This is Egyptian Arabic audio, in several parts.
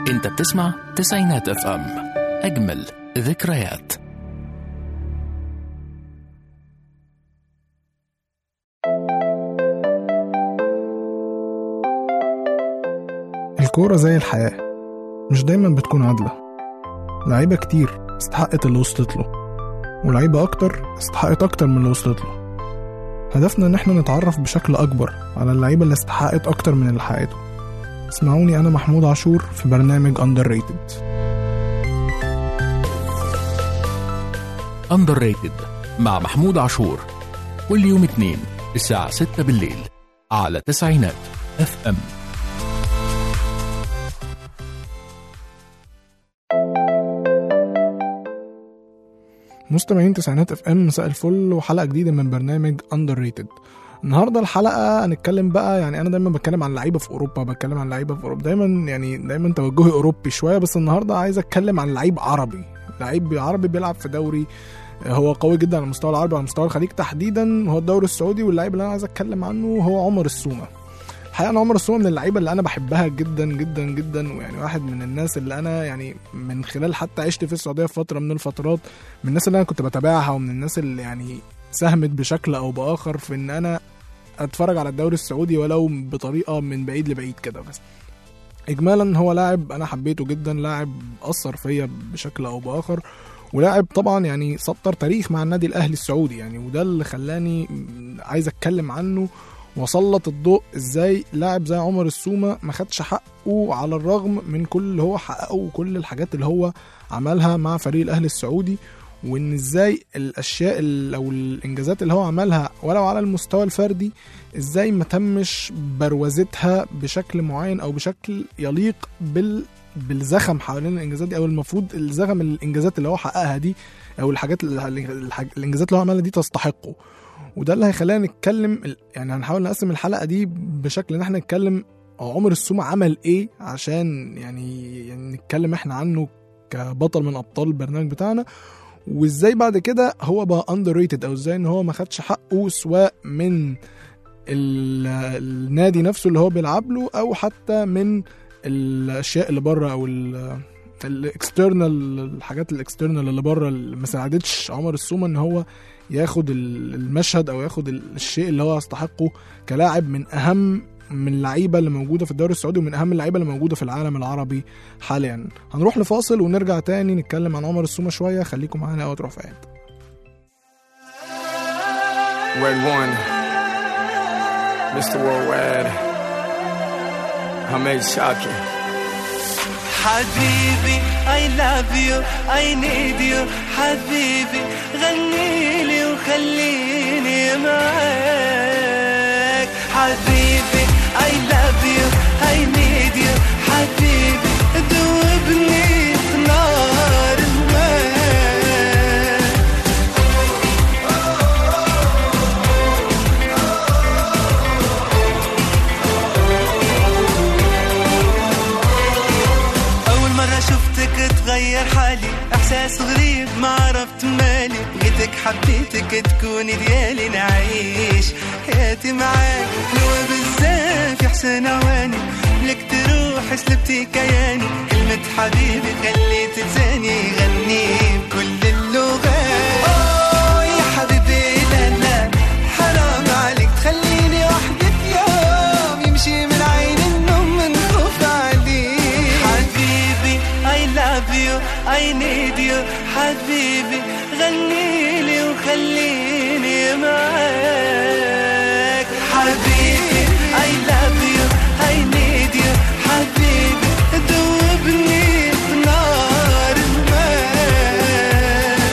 انت بتسمع تسعينات اف ام اجمل ذكريات الكورة زي الحياة مش دايما بتكون عادلة لعيبة كتير استحقت اللي وصلت له ولعيبة أكتر استحقت أكتر من اللي وصلت له هدفنا إن احنا نتعرف بشكل أكبر على اللعيبة اللي استحقت أكتر من اللي حققته اسمعوني أنا محمود عاشور في برنامج أندر ريتد اندر ريتد مع محمود عاشور كل يوم اثنين الساعة 6 بالليل على تسعينات اف ام مستمعين تسعينات اف ام مساء الفل وحلقة جديدة من برنامج اندر ريتد النهارده الحلقة هنتكلم بقى يعني أنا دايما بتكلم عن لعيبة في أوروبا بتكلم عن لعيبة في أوروبا دايما يعني دايما توجهي أوروبي شوية بس النهارده عايز أتكلم عن لعيب عربي لعيب عربي بيلعب في دوري هو قوي جدا على المستوى العربي وعلى مستوى الخليج تحديدا هو الدوري السعودي واللعيب اللي انا عايز اتكلم عنه هو عمر السومه الحقيقه انا عمر السومه من اللعيبه اللي انا بحبها جدا جدا جدا ويعني واحد من الناس اللي انا يعني من خلال حتى عشت في السعوديه في فتره من الفترات من الناس اللي انا كنت بتابعها ومن الناس اللي يعني ساهمت بشكل او باخر في ان انا اتفرج على الدوري السعودي ولو بطريقه من بعيد لبعيد كده بس اجمالا هو لاعب انا حبيته جدا لاعب اثر فيا بشكل او باخر ولاعب طبعا يعني سطر تاريخ مع النادي الاهلي السعودي يعني وده اللي خلاني عايز اتكلم عنه وسلط الضوء ازاي لاعب زي عمر السومه ما خدش حقه على الرغم من كل اللي هو حققه وكل الحاجات اللي هو عملها مع فريق الاهلي السعودي وان ازاي الاشياء ال- او الانجازات اللي هو عملها ولو على المستوى الفردي ازاي ما تمش بروزتها بشكل معين او بشكل يليق بال بالزخم حوالين الانجازات دي او المفروض الزخم الانجازات اللي هو حققها دي او الحاجات الحاج... الانجازات اللي هو عملها دي تستحقه وده اللي هيخلينا نتكلم يعني هنحاول نقسم الحلقه دي بشكل ان احنا نتكلم هو عمر السومه عمل ايه عشان يعني, يعني نتكلم احنا عنه كبطل من ابطال البرنامج بتاعنا وازاي بعد كده هو بقى اندر ريتد او ازاي ان هو ما خدش حقه سواء من ال- النادي نفسه اللي هو بيلعب له او حتى من الاشياء اللي بره او الاكسترنال الحاجات الاكسترنال اللي بره اللي ما ساعدتش عمر السومه ان هو ياخد ال- المشهد او ياخد ال- الشيء اللي هو يستحقه كلاعب من اهم من اللعيبه اللي موجوده في الدوري السعودي ومن اهم اللعيبه اللي موجوده في العالم العربي حاليا هنروح لفاصل ونرجع تاني نتكلم عن عمر السومه شويه خليكم معانا اوعى تروحوا في حته Red One, Mr. Worldwide, Hamed Shaki. حبيبي I love you I need you حبيبي غني لي وخليني معاك حبيبي I love you I need you حبيبي دوبني في نار هواك أول مرة شفتك تغير حالي إحساس غريب ما عرفت مالي بغيتك حبيتك تكوني ديالي نعيش حياتي معاك حلوة بزاف يا حسين عواني لك تروح سلبتي كياني كلمة حبيبي خليت لساني يغني بكل اللغات أوه يا حبيبي لا لا حرام عليك تخليني وحدي في يوم يمشي من عين النوم من خوف عليك حبيبي I love you I need you حبيبي غني لي وخليني معاك حبيبي I love you I need you حبيبي دوبني في نار هواك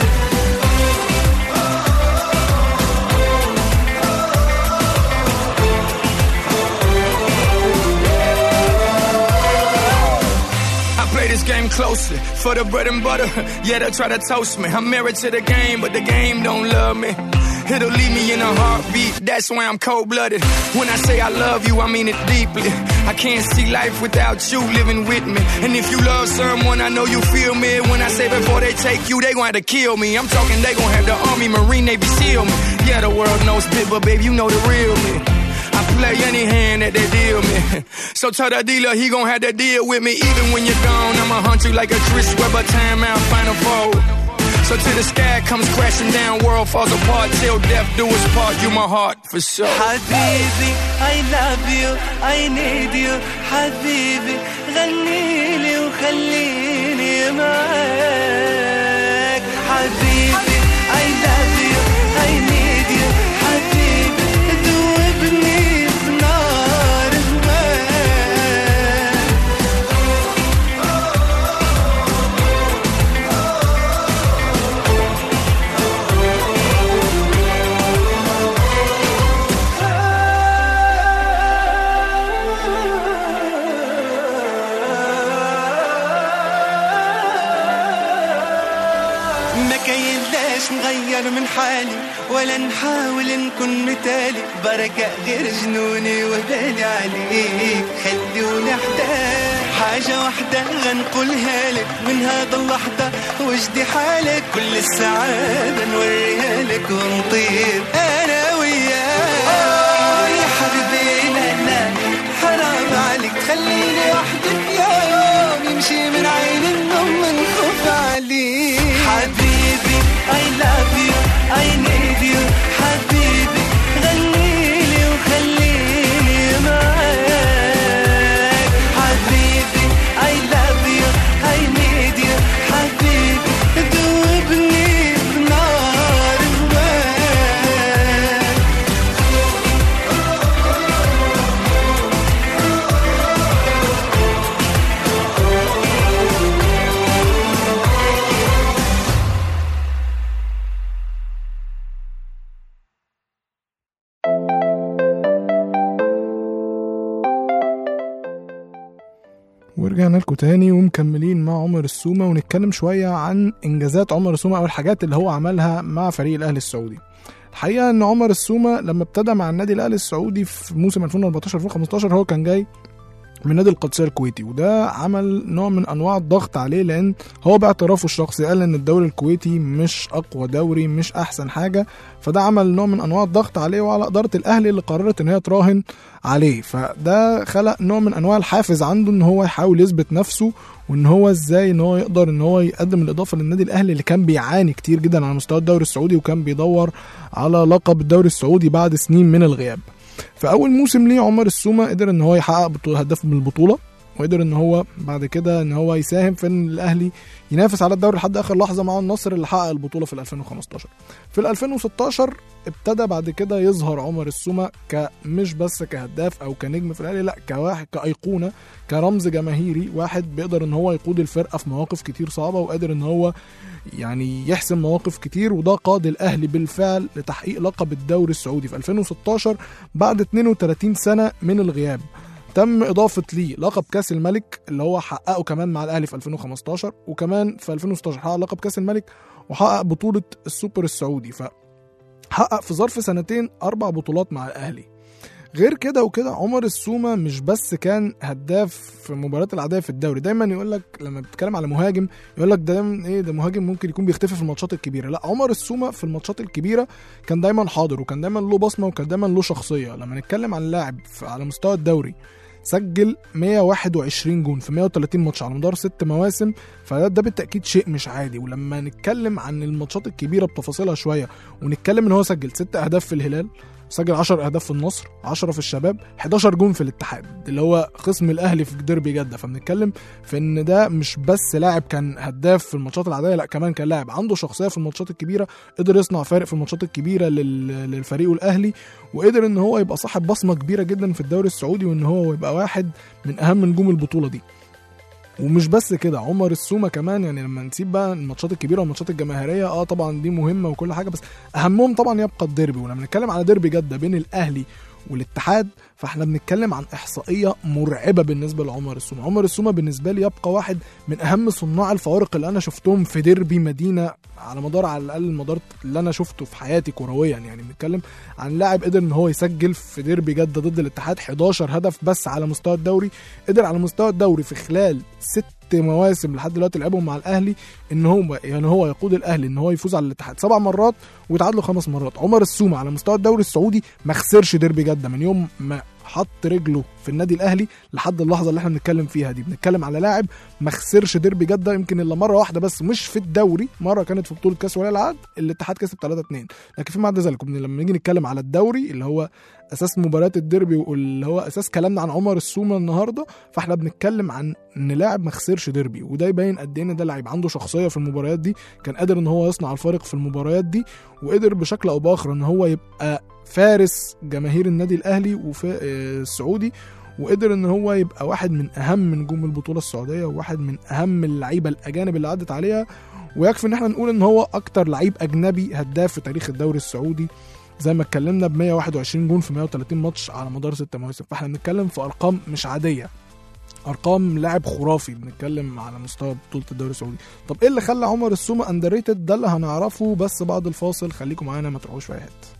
I play this game closely for the bread and butter. Yeah, they try to toast me. I'm married to the game, but the game don't love me. It'll leave me in a heartbeat. That's why I'm cold blooded. When I say I love you, I mean it deeply. I can't see life without you living with me. And if you love someone, I know you feel me. When I say before they take you, they gonna have to kill me. I'm talking they gonna have the army, marine, navy, seal me. Yeah, the world knows bit, but babe, you know the real me. I play any hand that they deal me. So tell the dealer he gon' have to deal with me. Even when you're gone, I'ma hunt you like a Chris Webber timeout final four. So till the sky comes crashing down, world falls apart. Till death do us part, you my heart for sure. حبيبي I love you I need you حبيبي غنيلي وخليني معاك حبيبي I love you I need you حبيبي دوبني بنار هواك ما كاينلاش نغير من حالي ولا نحاول نكون مثالي بركة غير جنوني وبالي عليك خلوني احداك حاجة واحدة غنقولها لك من هذا اللحظة وجدي حالك كل السعادة نوريها لك ونطير انا وياك آه يا حبيبي لا لا حرام عليك تخليني وحدي في يوم يمشي من عين النوم نخوف عليك حبيبي I love you I need you حبيبي غنيلي وخليني معاك حبيبي I love you I need you حبيبي دوبني بنار هواك ورجعنا لكم تاني ومكملين مع عمر السومة ونتكلم شوية عن إنجازات عمر السومة أو الحاجات اللي هو عملها مع فريق الأهلي السعودي الحقيقة إن عمر السومة لما ابتدى مع النادي الأهلي السعودي في موسم 2014 2015 هو كان جاي من نادي القادسية الكويتي وده عمل نوع من أنواع الضغط عليه لأن هو باعترافه الشخصي قال إن الدوري الكويتي مش أقوى دوري مش أحسن حاجة فده عمل نوع من أنواع الضغط عليه وعلى إدارة الأهلي اللي قررت إن هي تراهن عليه فده خلق نوع من انواع الحافز عنده ان هو يحاول يثبت نفسه وان هو ازاي ان هو يقدر ان هو يقدم الاضافه للنادي الاهلي اللي كان بيعاني كتير جدا على مستوى الدوري السعودي وكان بيدور على لقب الدوري السعودي بعد سنين من الغياب في اول موسم ليه عمر السومه قدر ان هو يحقق بطولة هداف من البطوله وقدر ان هو بعد كده ان هو يساهم في ان الاهلي ينافس على الدوري لحد اخر لحظه مع النصر اللي حقق البطوله في 2015 في ال 2016 ابتدى بعد كده يظهر عمر السومه ك مش بس كهداف او كنجم في الاهلي لا كواحد كايقونه كرمز جماهيري واحد بيقدر ان هو يقود الفرقه في مواقف كتير صعبه وقادر ان هو يعني يحسم مواقف كتير وده قاد الاهلي بالفعل لتحقيق لقب الدوري السعودي في 2016 بعد 32 سنه من الغياب تم اضافه ليه لقب كاس الملك اللي هو حققه كمان مع الاهلي في 2015 وكمان في 2016 حقق لقب كاس الملك وحقق بطوله السوبر السعودي فحقق في ظرف سنتين اربع بطولات مع الاهلي غير كده وكده عمر السومة مش بس كان هداف في المباريات العادية في الدوري دايما يقول لك لما بتتكلم على مهاجم يقول لك دايما ايه ده مهاجم ممكن يكون بيختفي في الماتشات الكبيرة لا عمر السومة في الماتشات الكبيرة كان دايما حاضر وكان دايما له بصمة وكان دايما له شخصية لما نتكلم عن لاعب في- على مستوى الدوري سجل 121 جون في 130 ماتش على مدار ست مواسم فده ده بالتاكيد شيء مش عادي ولما نتكلم عن الماتشات الكبيره بتفاصيلها شويه ونتكلم ان هو سجل ست اهداف في الهلال سجل 10 اهداف في النصر 10 في الشباب 11 جون في الاتحاد اللي هو خصم الاهلي في ديربي جده فبنتكلم في ان ده مش بس لاعب كان هداف في الماتشات العاديه لا كمان كان لاعب عنده شخصيه في الماتشات الكبيره قدر يصنع فارق في الماتشات الكبيره لل- للفريق الاهلي وقدر ان هو يبقى صاحب بصمه كبيره جدا في الدوري السعودي وان هو يبقى واحد من اهم نجوم البطوله دي ومش بس كده عمر السومه كمان يعني لما نسيب بقى الماتشات الكبيره والماتشات الجماهيريه اه طبعا دي مهمه وكل حاجه بس اهمهم طبعا يبقى الديربي ولما نتكلم على ديربي جده بين الاهلي والاتحاد فاحنا بنتكلم عن احصائيه مرعبه بالنسبه لعمر السومه عمر السومه بالنسبه لي يبقى واحد من اهم صناع الفوارق اللي انا شفتهم في ديربي مدينه على مدار على الاقل المدار اللي انا شفته في حياتي كرويا يعني بنتكلم عن لاعب قدر ان هو يسجل في ديربي جده ضد الاتحاد 11 هدف بس على مستوى الدوري قدر على مستوى الدوري في خلال ست مواسم لحد دلوقتي لعبهم مع الاهلي ان هو يعني هو يقود الاهلي ان هو يفوز على الاتحاد سبع مرات ويتعادلوا خمس مرات عمر السومه على مستوى الدوري السعودي ما خسرش ديربي جده من يوم ما حط رجله في النادي الاهلي لحد اللحظه اللي احنا بنتكلم فيها دي بنتكلم على لاعب ما خسرش ديربي جده يمكن الا مره واحده بس مش في الدوري مره كانت في بطوله كاس ولي العهد الاتحاد كسب 3 2 لكن فيما عدا ذلك لما نيجي نتكلم على الدوري اللي هو اساس مباراه الديربي واللي هو اساس كلامنا عن عمر السومه النهارده فاحنا بنتكلم عن ان لاعب ما خسرش ديربي وده يبين قد ايه ان ده لعيب عنده شخصيه في المباريات دي كان قادر ان هو يصنع الفارق في المباريات دي وقدر بشكل او باخر ان هو يبقى فارس جماهير النادي الاهلي وفي آه، السعودي وقدر ان هو يبقى واحد من اهم نجوم البطوله السعوديه وواحد من اهم اللعيبه الاجانب اللي عدت عليها ويكفي ان احنا نقول ان هو اكتر لعيب اجنبي هداف في تاريخ الدوري السعودي زي ما اتكلمنا ب 121 جون في 130 ماتش على مدار ست مواسم فاحنا بنتكلم في ارقام مش عاديه ارقام لاعب خرافي بنتكلم على مستوى بطوله الدوري السعودي طب ايه اللي خلى عمر السومه اندر ده اللي هنعرفه بس بعد الفاصل خليكم معانا ما تروحوش في اي حته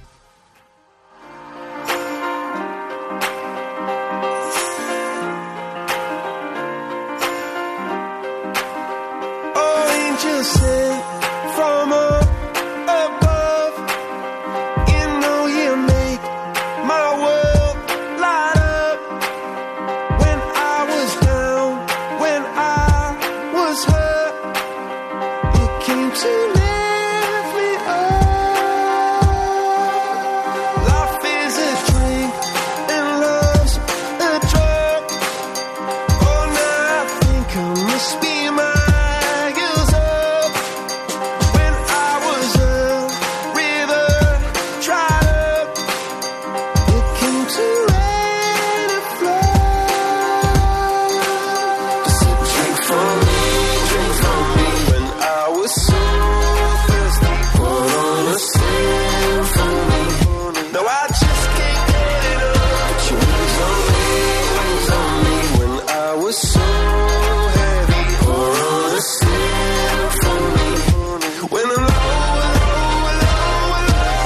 angels sent from up above. You know you make my world light up. When I was down, when I was hurt, you came to lift me up. Life is a drink and love's a drug. Oh, now I think I must be miles up. When I was a river dried up, it came to rain and flood. So drink from me, drink from me. When I was so thirsty, pour on a symphony. No, I just can't get enough. Put your wings on me, wings on me. When I was so heavy, pour on a symphony. When I'm low, low, low,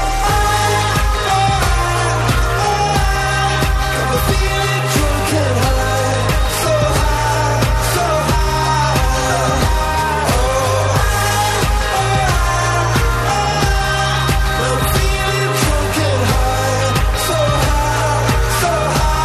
low, I'm feeling drunk and high, so high, so high. I'm feeling drunk and high, so high, so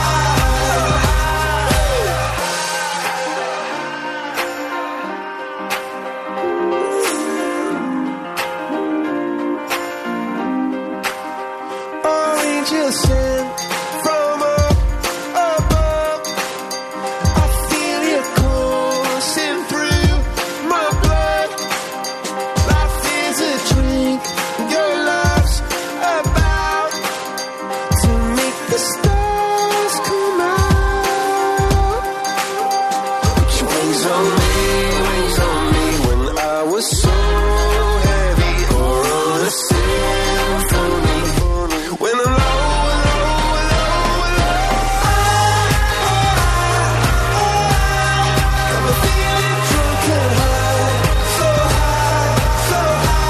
Angels sent from up above. I feel you coursing through my blood. Life is a drink, your love's about to make the stars come out. Put your wings on me, wings on me. When I was so heavy, or on a symphony. When I'm low, low, low, low, I'm feeling drunk and high, so high, so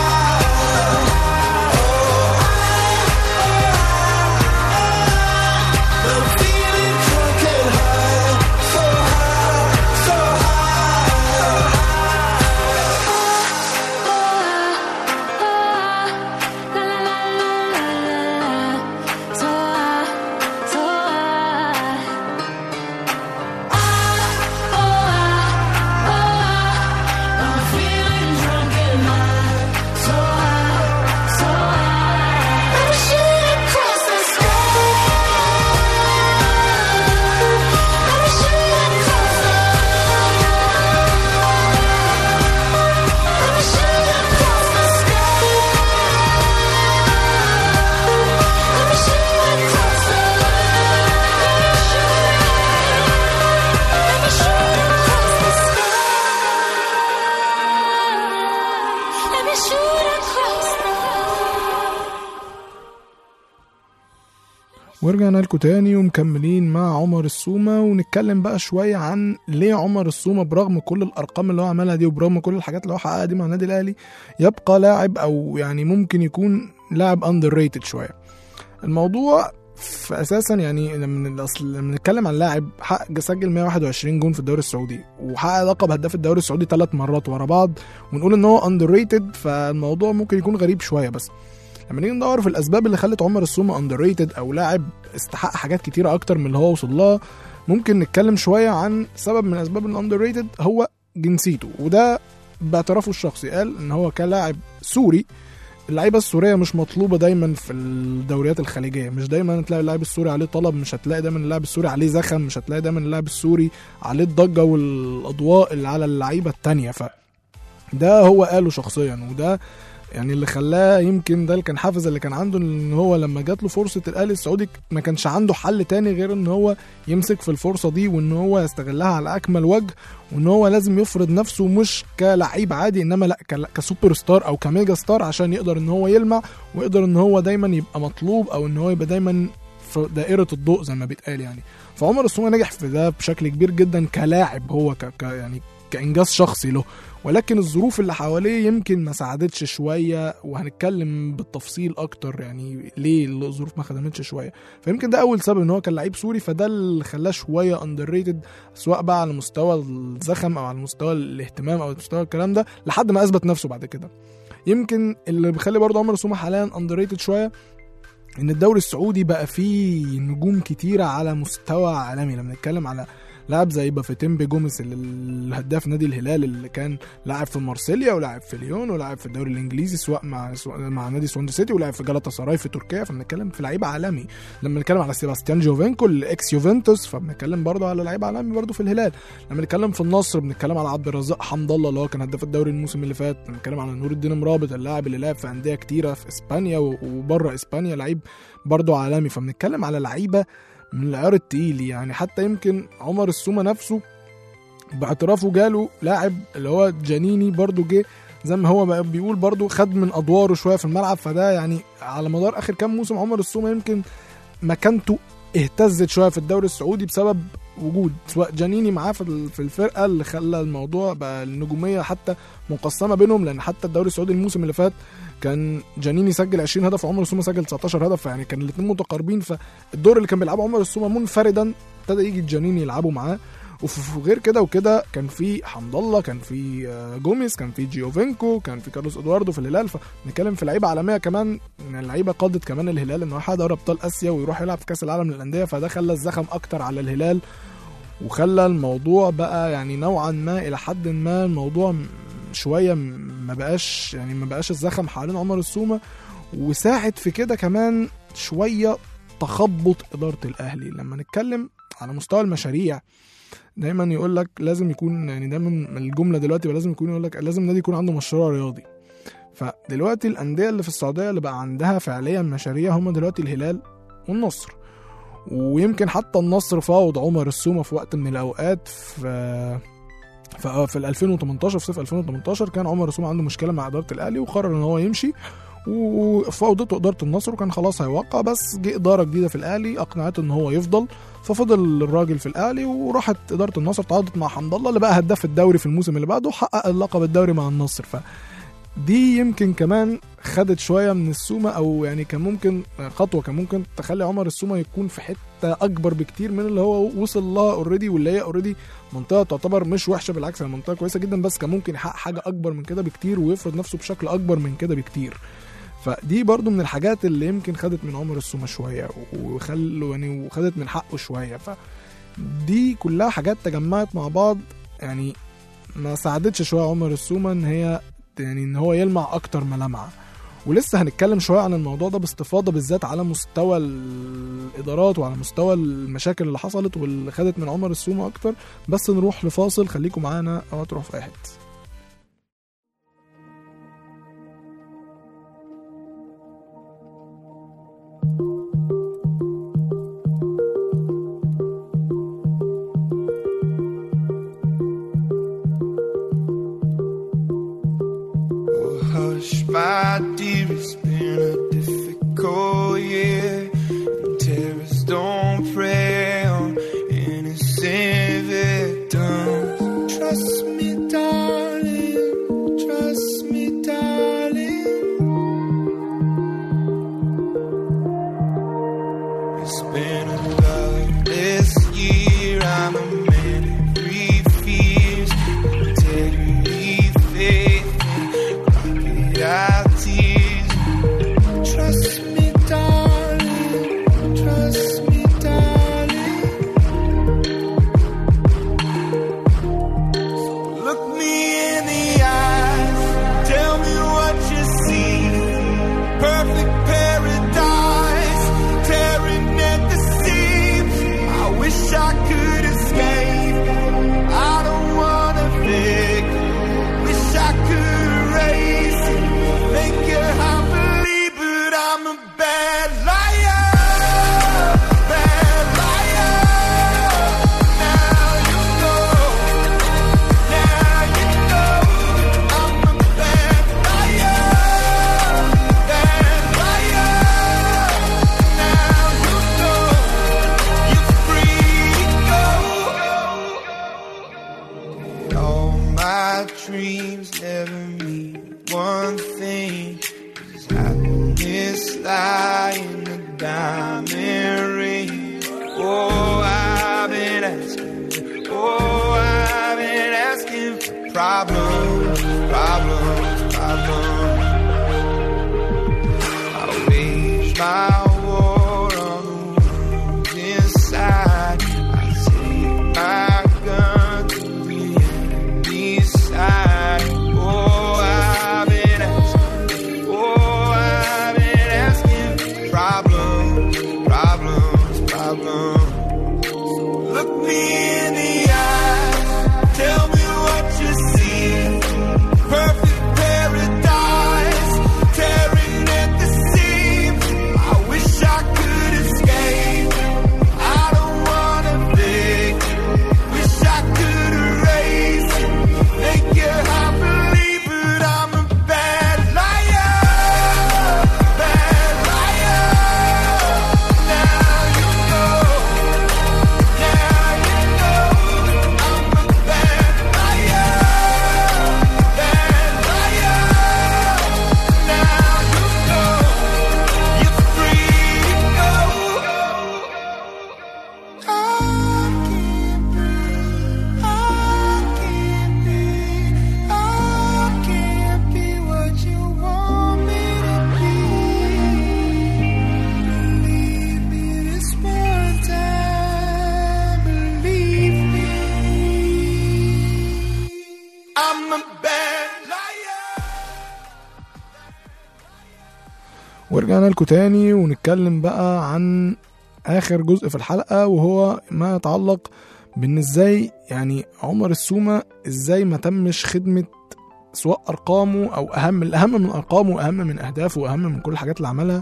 high. I'm feeling drunk and high, so high, so ورجعنا لكم تاني ومكملين مع عمر السومة ونتكلم بقى شوية عن ليه عمر السومة برغم كل الأرقام اللي هو عملها دي وبرغم كل الحاجات اللي هو حققها دي مع النادي الأهلي يبقى لاعب أو يعني ممكن يكون لاعب أندر ريتد شوية الموضوع فاساسا يعني لما الاصل لما نتكلم عن لاعب حقق سجل 121 جون في الدوري السعودي وحقق لقب هداف الدوري السعودي ثلاث مرات ورا بعض ونقول ان هو اندر ريتد فالموضوع ممكن يكون غريب شويه بس لما نيجي ندور في الاسباب اللي خلت عمر السومه اندر ريتد او لاعب استحق حاجات كتيره اكتر من اللي هو وصل لها ممكن نتكلم شويه عن سبب من اسباب الاندر ريتد هو جنسيته وده باعترافه الشخصي قال ان هو كلاعب سوري اللعيبه السوريه مش مطلوبه دايما في الدوريات الخليجيه مش دايما تلاقي اللاعب السوري عليه طلب مش هتلاقي دايما اللاعب السوري عليه زخم مش هتلاقي دايما اللاعب السوري عليه الضجه والاضواء اللي على اللعيبه التانية ف ده هو قاله شخصيا وده يعني اللي خلاه يمكن ده اللي كان حافز اللي كان عنده ان هو لما جات له فرصه الاهلي السعودي ما كانش عنده حل تاني غير ان هو يمسك في الفرصه دي وان هو يستغلها على اكمل وجه وان هو لازم يفرض نفسه مش كلعيب عادي انما لا كلا- كسوبر ستار او كميجا ستار عشان يقدر ان هو يلمع ويقدر ان هو دايما يبقى مطلوب او ان هو يبقى دايما في دائره الضوء زي ما بيتقال يعني فعمر السومه نجح في ده بشكل كبير جدا كلاعب هو ك... ك... يعني كانجاز شخصي له ولكن الظروف اللي حواليه يمكن ما ساعدتش شويه وهنتكلم بالتفصيل اكتر يعني ليه الظروف ما خدمتش شويه فيمكن ده اول سبب ان هو كان لعيب سوري فده اللي خلاه شويه اندر ريتد سواء بقى على مستوى الزخم او على مستوى الاهتمام او مستوى الكلام ده لحد ما اثبت نفسه بعد كده يمكن اللي بيخلي برضه عمر السومه حاليا اندر ريتد شويه ان الدوري السعودي بقى فيه نجوم كتيره على مستوى عالمي لما نتكلم على لاعب زي بافتيمبي جوميز اللي الهداف نادي الهلال اللي كان لاعب في مارسيليا ولاعب في ليون ولاعب في الدوري الانجليزي سواء مع سواء مع نادي سوانزي سيتي ولاعب في جالاتا سراي في تركيا فبنتكلم في لعيب عالمي لما نتكلم على سيباستيان جوفينكو الاكس يوفنتوس فبنتكلم برضه على لعيب عالمي برضه في الهلال لما نتكلم في النصر بنتكلم على عبد الرزاق حمد الله اللي هو كان هداف الدوري الموسم اللي فات بنتكلم على نور الدين مرابط اللاعب اللي لعب في انديه كتيره في اسبانيا وبره اسبانيا لعيب برضه عالمي فبنتكلم على لعيبه من العيار التقيل يعني حتى يمكن عمر السومه نفسه باعترافه جاله لاعب اللي هو جانيني برضه جه زي ما هو بقى بيقول برضه خد من ادواره شويه في الملعب فده يعني على مدار اخر كام موسم عمر السومه يمكن مكانته اهتزت شويه في الدوري السعودي بسبب وجود سواء جانيني معاه في في الفرقه اللي خلى الموضوع بقى النجوميه حتى مقسمه بينهم لان حتى الدوري السعودي الموسم اللي فات كان جانيني سجل 20 هدف وعمر السومه سجل 19 هدف يعني كان الاثنين متقاربين فالدور اللي كان بيلعبه عمر السومه منفردا ابتدى يجي جانيني يلعبوا معاه وغير كده وكده كان في حمد الله كان في جوميز كان في جيوفينكو كان في كارلوس ادواردو في الهلال فنتكلم في لعيبه عالميه كمان ان اللعيبه قادت كمان الهلال ان هو يحقق دوري ابطال اسيا ويروح يلعب في كاس العالم للانديه فده خلى الزخم اكتر على الهلال وخلى الموضوع بقى يعني نوعا ما الى حد ما الموضوع شويه ما بقاش يعني ما بقاش الزخم حوالين عمر السومه وساعد في كده كمان شويه تخبط اداره الاهلي لما نتكلم على مستوى المشاريع دايما يقول لك لازم يكون يعني دايما الجمله دلوقتي لازم يكون يقول لك لازم النادي يكون عنده مشروع رياضي فدلوقتي الانديه اللي في السعوديه اللي بقى عندها فعليا مشاريع هم دلوقتي الهلال والنصر ويمكن حتى النصر فاوض عمر السومه في وقت من الاوقات في في 2018 في صيف 2018 كان عمر السومه عنده مشكله مع اداره الاهلي وقرر ان هو يمشي وفاوضته اداره النصر وكان خلاص هيوقع بس جه اداره جديده في الاهلي اقنعته ان هو يفضل ففضل الراجل في الاهلي وراحت اداره النصر تعاقدت مع حمد الله اللي بقى هداف الدوري في الموسم اللي بعده وحقق اللقب الدوري مع النصر ف دي يمكن كمان خدت شويه من السومه او يعني كان ممكن خطوه كان ممكن تخلي عمر السومه يكون في حته اكبر بكتير من اللي هو وصل لها اوريدي واللي هي اوريدي منطقه تعتبر مش وحشه بالعكس هي منطقه كويسه جدا بس كان ممكن يحقق حاجه اكبر من كده بكتير ويفرض نفسه بشكل اكبر من كده بكتير فدي برضو من الحاجات اللي يمكن خدت من عمر السومه شويه وخلوا يعني وخدت من حقه شويه فدي كلها حاجات تجمعت مع بعض يعني ما ساعدتش شويه عمر السومه ان هي يعني ان هو يلمع اكتر ما لمع ولسه هنتكلم شويه عن الموضوع ده باستفاضه بالذات على مستوى الادارات وعلى مستوى المشاكل اللي حصلت واللي خدت من عمر السومه اكتر بس نروح لفاصل خليكم معانا او تروح في اي حته Hush, my dear, it's been a difficult year. And terrorists don't prey on innocent victims. Trust me, darling. dreams never mean one thing. Is happiness lie in a diamond ring? Oh, I've been asking. Oh, I've been asking for problems, problems, problems. I wage my war on the wounds inside. I take my gun to the enemy's side. Oh, I've been asking. Oh, I've been asking for problems, problems, problems. Look me in the eyes. Tell me what you see. Perfect paradise, tearing at the seams. I wish I could escape. I don't wanna think. Wish I could erase. Make you happily, but I'm a bad liar. Bad liar. Now you know. Now you know. I'm a bad liar. Bad liar. Now you know. You're free to go. I can't breathe. I can't be. I can't be what you want me to be. Believe me this one time. Believe me. I'm a bad liar. ورجعنا لكم تاني ونتكلم بقى عن اخر جزء في الحلقه وهو ما يتعلق بان ازاي يعني عمر السومه ازاي ما تمش خدمه سواء ارقامه او اهم الاهم من ارقامه واهم من اهدافه واهم من كل الحاجات اللي عملها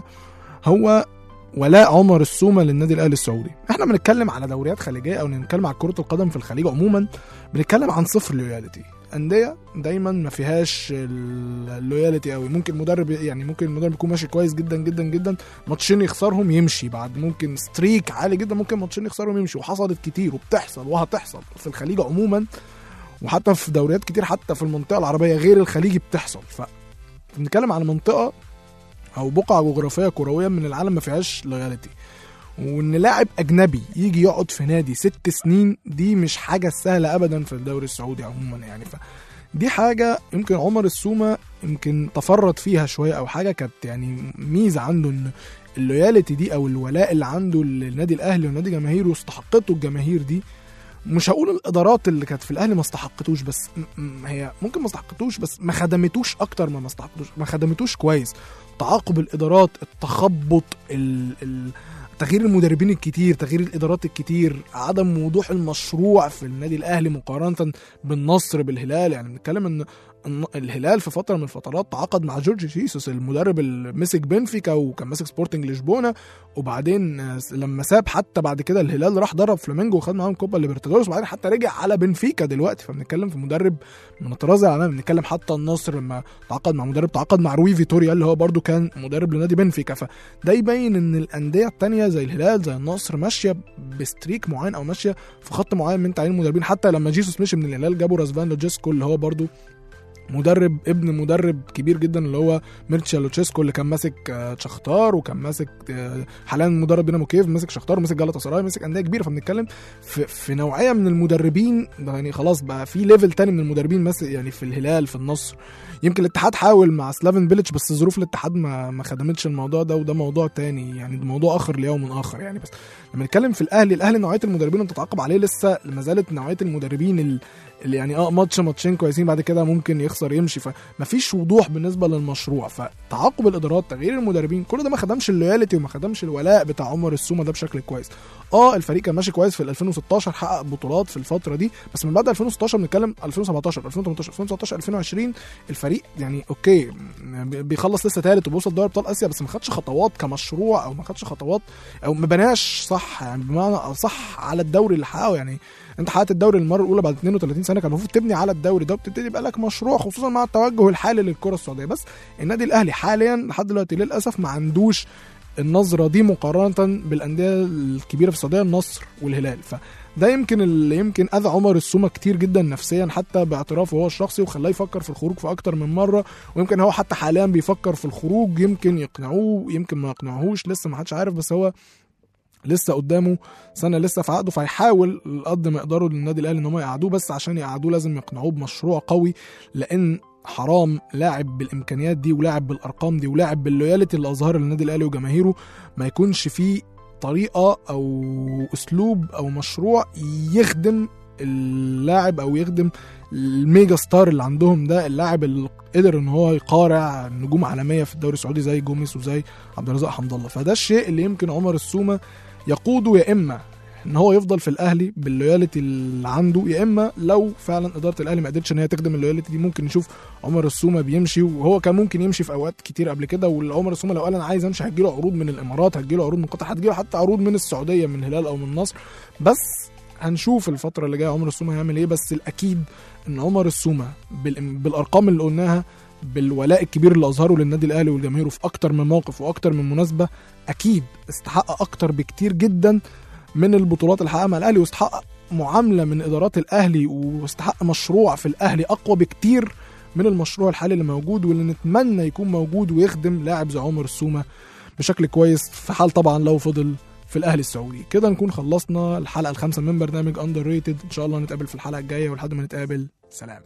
هو ولاء عمر السومه للنادي الاهلي السعودي احنا بنتكلم على دوريات خليجيه او بنتكلم على كره القدم في الخليج عموما بنتكلم عن صفر لويالتي انديه دايما ما فيهاش اللويالتي قوي ممكن مدرب يعني ممكن المدرب يكون ماشي كويس جدا جدا جدا ماتشين يخسرهم يمشي بعد ممكن ستريك عالي جدا ممكن ماتشين يخسرهم يمشي وحصلت كتير وبتحصل وهتحصل في الخليج عموما وحتى في دوريات كتير حتى في المنطقه العربيه غير الخليجي بتحصل ف بنتكلم عن منطقه او بقعه جغرافيه كرويه من العالم ما فيهاش لويالتي وان لاعب اجنبي يجي يقعد في نادي ست سنين دي مش حاجه سهله ابدا في الدوري السعودي عموما يعني ف دي حاجة يمكن عمر السومة يمكن تفرط فيها شوية أو حاجة كانت يعني ميزة عنده إن اللويالتي دي أو الولاء اللي عنده للنادي الأهلي ونادي جماهيره واستحقته الجماهير دي مش هقول الادارات اللي كانت في الاهلي ما استحقتوش بس م- م- هي ممكن ما استحقتوش بس ما خدمتوش اكتر ما ما استحقتوش ما خدمتوش كويس تعاقب الادارات التخبط ال... ال... تغيير المدربين الكتير تغيير الادارات الكتير عدم وضوح المشروع في النادي الاهلي مقارنه بالنصر بالهلال يعني بنتكلم ان إن الهلال في فتره من الفترات تعاقد مع جورج جيسوس المدرب اللي مسك بنفيكا وكان ماسك سبورتنج لشبونه وبعدين آه، لما ساب حتى بعد كده الهلال راح درب فلامينجو وخد معاهم كوبا ليبرتادورس وبعدين حتى رجع على بنفيكا دلوقتي فبنتكلم في مدرب من الطراز العالمي بنتكلم حتى النصر لما تعاقد مع مدرب تعاقد مع روي فيتوريا اللي هو برده كان مدرب لنادي بنفيكا فده يبين ان الانديه التانية زي الهلال زي النصر ماشيه بستريك معين او ماشيه في خط معين من تعيين المدربين حتى لما جيسوس مشي من الهلال جابوا راسفان لوجيسكو اللي هو برده مدرب ابن مدرب كبير جدا اللي هو ميرتشا لوتشيسكو اللي كان ماسك آه، شختار وكان ماسك آه، حاليا مدرب دينامو كيف ماسك شختار وماسك جالاتا سراي ماسك انديه كبيره فبنتكلم في, في نوعيه من المدربين يعني خلاص بقى في ليفل تاني من المدربين ماسك يعني في الهلال في النصر يمكن الاتحاد حاول مع سلافن بيلتش بس ظروف الاتحاد ما ما خدمتش الموضوع ده وده موضوع تاني يعني ده موضوع اخر ليوم اخر يعني بس لما نتكلم في الاهلي الاهلي نوعيه المدربين اللي تتعاقب عليه لسه ما زالت نوعيه المدربين ال- اللي يعني اه ماتش ماتشين كويسين بعد كده ممكن يخسر يمشي فمفيش وضوح بالنسبه للمشروع فتعاقب الادارات تغيير المدربين كل ده ما خدمش اللويالتي وما خدمش الولاء بتاع عمر السومه ده بشكل كويس اه الفريق كان ماشي كويس في ال 2016 حقق بطولات في الفتره دي بس من بعد 2016 بنتكلم 2017 2018 2019 2020 الفريق يعني اوكي بيخلص لسه ثالث وبيوصل دوري ابطال اسيا بس ما خدش خطوات كمشروع او ما خدش خطوات او ما بناش صح يعني بمعنى صح على الدوري اللي حققه يعني انت حققت الدوري المره الاولى بعد 32 سنه كان المفروض تبني على الدوري ده وبتبتدي يبقى لك مشروع خصوصا مع التوجه الحالي للكره السعوديه بس النادي الاهلي حاليا لحد دلوقتي للاسف ما عندوش النظره دي مقارنه بالانديه الكبيره في السعوديه النصر والهلال فده يمكن اللي يمكن اذى عمر السومه كتير جدا نفسيا حتى باعترافه هو الشخصي وخلاه يفكر في الخروج في اكتر من مره ويمكن هو حتى حاليا بيفكر في الخروج يمكن يقنعوه يمكن ما يقنعوهوش لسه ما حدش عارف بس هو لسه قدامه سنه لسه في عقده فهيحاول قد ما يقدروا للنادي الاهلي ان هم يقعدوه بس عشان يقعدوه لازم يقنعوه بمشروع قوي لان حرام لاعب بالامكانيات دي ولاعب بالارقام دي ولاعب باللويالتي اللي اظهرها للنادي الاهلي وجماهيره ما يكونش فيه طريقه او اسلوب او مشروع يخدم اللاعب او يخدم الميجا ستار اللي عندهم ده اللاعب اللي قدر ان هو يقارع نجوم عالميه في الدوري السعودي زي جوميز وزي عبد الرزاق حمد الله فده الشيء اللي يمكن عمر السومه يقوده يا اما ان هو يفضل في الاهلي باللويالتي اللي عنده يا اما لو فعلا اداره الاهلي ما قدرتش ان هي تخدم اللويالتي دي ممكن نشوف عمر السومه بيمشي وهو كان ممكن يمشي في اوقات كتير قبل كده وعمر السومه لو قال انا عايز امشي هتجيله عروض من الامارات هتجيله عروض من قطر هتجيله حتى عروض من السعوديه من الهلال او من النصر بس هنشوف الفتره اللي جايه عمر السومه هيعمل ايه بس الاكيد ان عمر السومه بالإم- بالارقام اللي قلناها بالولاء الكبير اللي اظهره للنادي الاهلي والجماهير في اكتر من موقف واكتر من مناسبه اكيد استحق اكتر بكتير جدا من البطولات اللي حققها مع الاهلي واستحق معامله من ادارات الاهلي واستحق مشروع في الاهلي اقوى بكتير من المشروع الحالي اللي موجود واللي نتمنى يكون موجود ويخدم لاعب زي عمر السومه بشكل كويس في حال طبعا لو فضل في الاهلي السعودي كده نكون خلصنا الحلقه الخامسه من برنامج اندر ريتد ان شاء الله نتقابل في الحلقه الجايه ولحد ما نتقابل سلام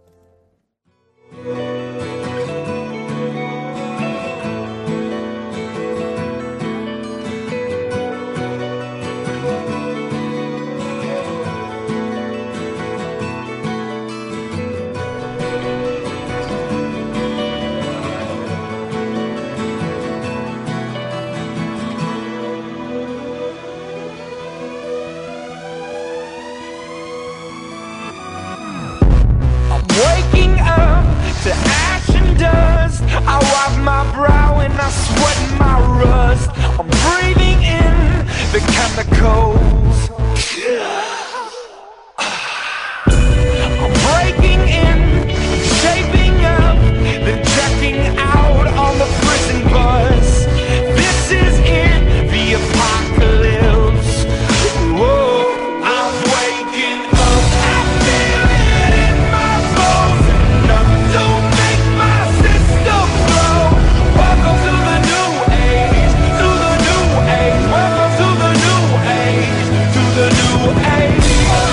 I'm waking up to ash and dust. I wipe my brow and I sweat my rust. I'm breathing in the chemicals. I'm breaking in, shaping up, then checking out on the prison bus. This is it, the apocalypse. Whoa, I'm waking up. I feel it in my bones. Enough to make my system blow. Welcome to the new age, to the new age. Welcome to the new age, to the new age.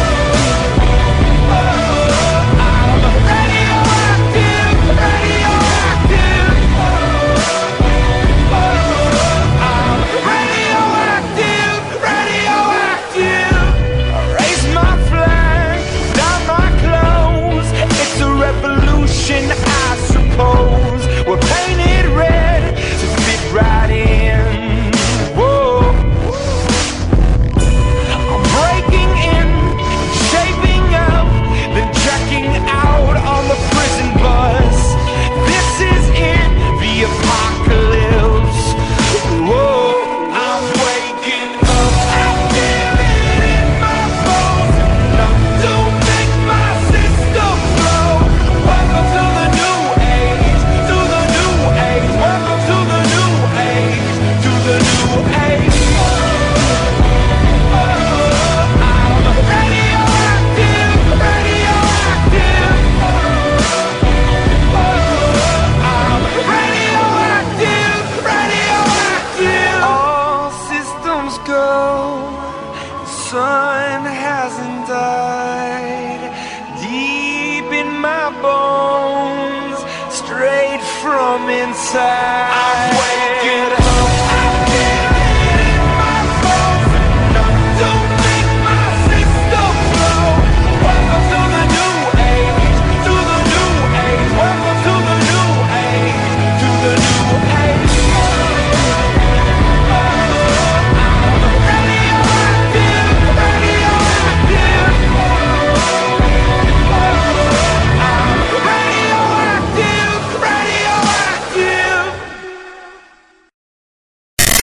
I'm radioactive, radioactive. I'm radioactive, radioactive. Raise my flag, down my clothes. It's a revolution, I suppose. We're painted red to fit right in. Whoa. I'm breaking in, shaping up, then checking out on the prison bus. This is it, the apocalypse. Whoa, I'm waking up. I feel it in my bones. Enough to make my system blow. Welcome to the new age, to the new age. Welcome to the new age, to the new age. I'm radioactive, radioactive. I'm radioactive, radioactive. All systems go. The sun hasn't died. Deep in my bones, straight from inside.